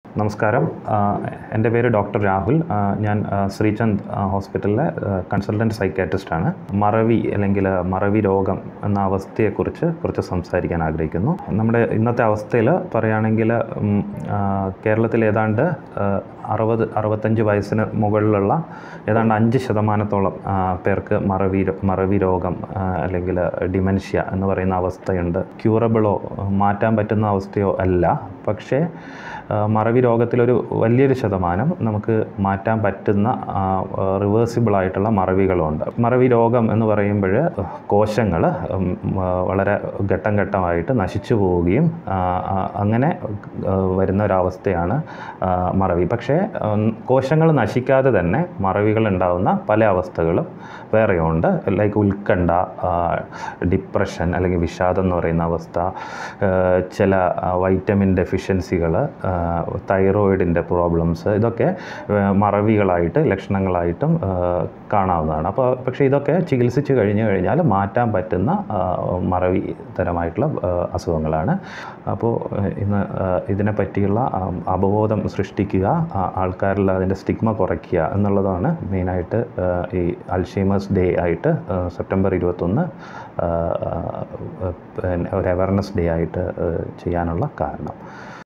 നമസ്കാരം ആ, എൻ്റെ പേര് ഡോക്ടർ രാഹുൽ ആ, ഞാൻ ആ, ശ്രീചന്ദ് ആ, ഹോസ്പിറ്റലിലെ കൺസൾട്ടൻറ്റ് സൈക്കാട്രിസ്റ്റാണ് മറവി അല്ലെങ്കിൽ മറവി രോഗം എന്ന അവസ്ഥയെക്കുറിച്ച് കുറച്ച് സംസാരിക്കാൻ ആഗ്രഹിക്കുന്നു നമ്മുടെ ഇന്നത്തെ അവസ്ഥയിൽ പറയുകയാണെങ്കിൽ ഉം, ആ, കേരളത്തിൽ ഏതാണ്ട് ആ, അറുപത് അറുപത്തഞ്ച് വയസ്സിന് മുകളിലുള്ള ഏതാണ്ട് അഞ്ച് ശതമാനത്തോളം ആ, പേർക്ക് മറവി രോ- മറവി രോഗം ആ, അല്ലെങ്കിൽ ഡിമെൻഷ്യ എന്ന് പറയുന്ന അവസ്ഥയുണ്ട് ക്യൂറബിളോ മാറ്റാൻ പറ്റുന്ന അവസ്ഥയോ അല്ല പക്ഷേ ആ, മറവി രോഗത്തിലൊരു വലിയൊരു ശതമാനം നമുക്ക് മാറ്റാൻ പറ്റുന്ന റിവേഴ്സിബിൾ ആയിട്ടുള്ള മറവികളുണ്ട് മറവി രോഗം എന്ന് പറയുമ്പോൾ കോശങ്ങൾ വളരെ ഘട്ടം ഘട്ടമായിട്ട് നശിച്ചു പോവുകയും ആ, ആ, അങ്ങനെ ആ, വരുന്ന ഒരവസ്ഥയാണ് ആ, മറവി പക്ഷേ കോശങ്ങൾ നശിക്കാതെ തന്നെ മറവികൾ ഉണ്ടാകുന്ന പല അവസ്ഥകളും വേറെയുണ്ട് ലൈക്ക് ഉത്കണ്ഠ ഡിപ്രഷൻ അല്ലെങ്കിൽ വിഷാദം എന്ന് പറയുന്ന അവസ്ഥ ആ, ചില വൈറ്റമിൻ ഡെഫിഷ്യൻസികൾ തൈറോയിഡിൻ്റെ പ്രോബ്ലംസ് ഇതൊക്കെ ആ, മറവികളായിട്ട് ലക്ഷണങ്ങളായിട്ടും ആ, കാണാവുന്നതാണ് അപ്പോൾ പക്ഷേ ഇതൊക്കെ ചികിത്സിച്ച് കഴിഞ്ഞ് കഴിഞ്ഞാൽ മാറ്റാൻ പറ്റുന്ന ആ, മറവി തരമായിട്ടുള്ള ആ, അസുഖങ്ങളാണ് അപ്പോൾ ആ, ഇന്ന് ആ, ഇതിനെ പറ്റിയുള്ള ആ, അവബോധം സൃഷ്ടിക്കുക ആ, ആൾക്കാരിൽ അതിൻ്റെ സ്റ്റിഗ്മ കുറയ്ക്കുക എന്നുള്ളതാണ് മെയിനായിട്ട് ആ, ഈ അൽഷീമേഴ്സ് ഡേ ആയിട്ട് ആ, സെപ്റ്റംബർ ഇരുപത്തൊന്ന് ആ, ആ, പിന്നെ ഒരു അവയർനെസ് ഡേ ആയിട്ട് ആ, ചെയ്യാനുള്ള കാരണം